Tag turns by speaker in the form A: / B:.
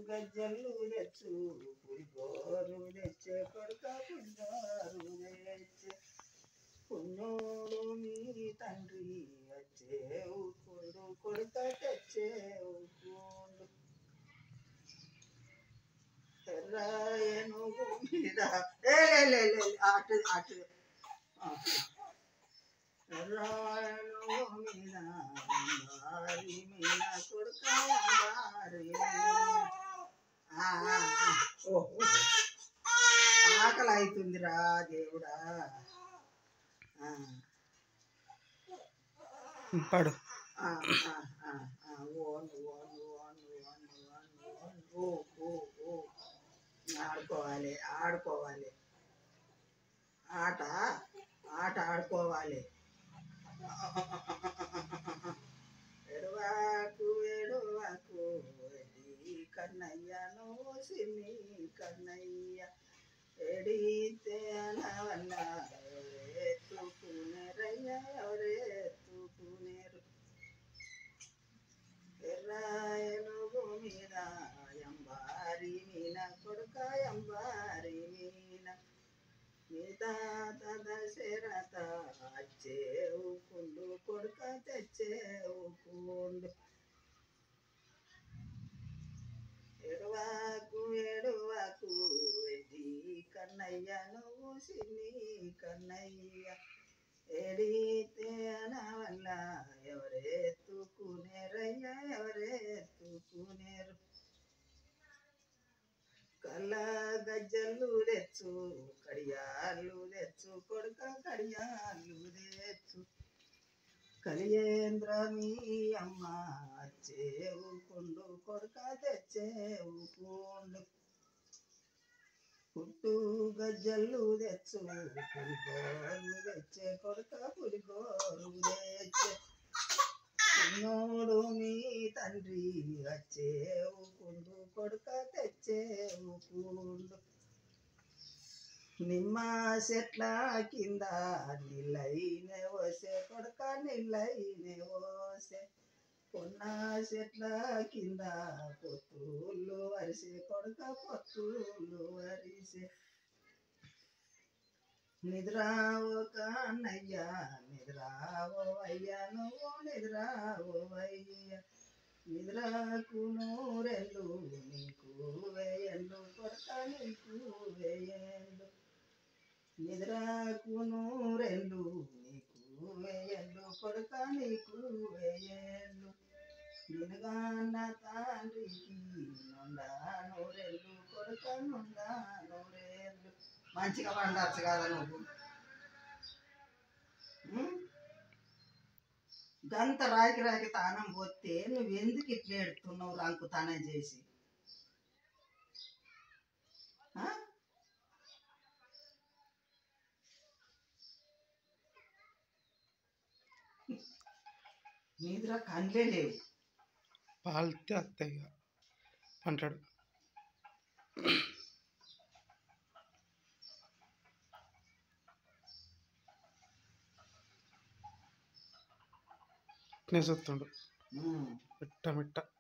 A: గజ్జలు తెచ్చు పులిగోరు తెచ్చే కొడుక పులిగోరు తెచ్చే పుణ్యోడు మీ తండ్రి వచ్చే ఊకుండు కొడుక తెచ్చే ఊకుండు ఎర్రాయను మీద ఏ లే, లే, లే, అటు అటు ఆ. ఎర్రాయను మీద అంబారి మీద కొడుక అంబారి మీద. ఆ, ఆ, ఆ. ఓ, ఓ. ఆకలి అవుతుందిరా దేవుడా ఆ,
B: పాడు
A: ఆ, ఆ, ఆ, ఆ. ఓను ఓను ఓను ఓను ఓను ఓను ఓ ఓ ఓ ఆడుకోవాలి ఆడుకోవాలి ఆట ఆట ఆడుకోవాలి ఎడవాకు ఎడవాకు ఎడి కన్నయ్యను సిన్ని కన్నయ్య ఎడితే అనవల్ల ఎవరెత్తుకునేరయ్య ఎవరెత్తుకునేరు ఎర్రాయనుగు మీద ఎంబారి మీన కొడుక ఎంబారి మీన మీద దశరథ వచ్చేవు కుండు కొడుక తెచ్చేవు కుండు ఎడవాకు ఎడవాకు ఎడి కన్నయ్య నువ్వు సిన్ని కన్నయ్య ఎడితే అనవల్ల ఎవరెత్తుకునేరయ్యా ఎవరెత్తుకునేరు కళ్ళ గజ్జలు తెచ్చు కడియాలు తెచ్చు కొడుక కడియాలు తెచ్చు కలియేంద్ర మీ అమ్మ వచ్చేవు కుండు కొడుక తెచ్చేవు కుండు పుట్టు గజ్జలు తెచ్చు పులిగోరు తెచ్చే కొడుక పులిగోరు తెచ్చే చిన్నోడు మీ తండ్రి వచ్చేవు కుండు కొడుక తెచ్చేవు కుండు నిమ్మ చెట్ల కింద నీళ్ళైనే వసే కొడుక నీళ్ళైనే వసే పొన్న చెట్ల కింద పొత్తులు వరిసే కొడుక పొత్తులు వరిసే నిద్రావో కన్నయ్య నిద్రావో అయ్యా నువ్వు నిద్రావో అయ్య నిద్రకు నూరెళ్ళు నీకు వేయండు కొడక నీకు వేయండు నిద్రకు నూరెళ్ళు నీకు వేయండు కొడక నీకు వేయండు నిలుగాన్న తండ్రికి నుండా నూరెళ్ళు కొడక నుండా నూరెళ్ళు మంచిగా పండచ్చు కదా నువ్వు ఉం? గంత రాకి రాకి తానం పోతే నువ్వు ఎందుకు ఇట్లా ఎడుతున్నావు రంకు తానం చేసి ఆ? నీదిరా కండ్లే లేవు
B: పాలితే అత్తయ్య అంటాడు తినేసొస్తుండు
A: ఉం.
B: మిట్ట మిట్ట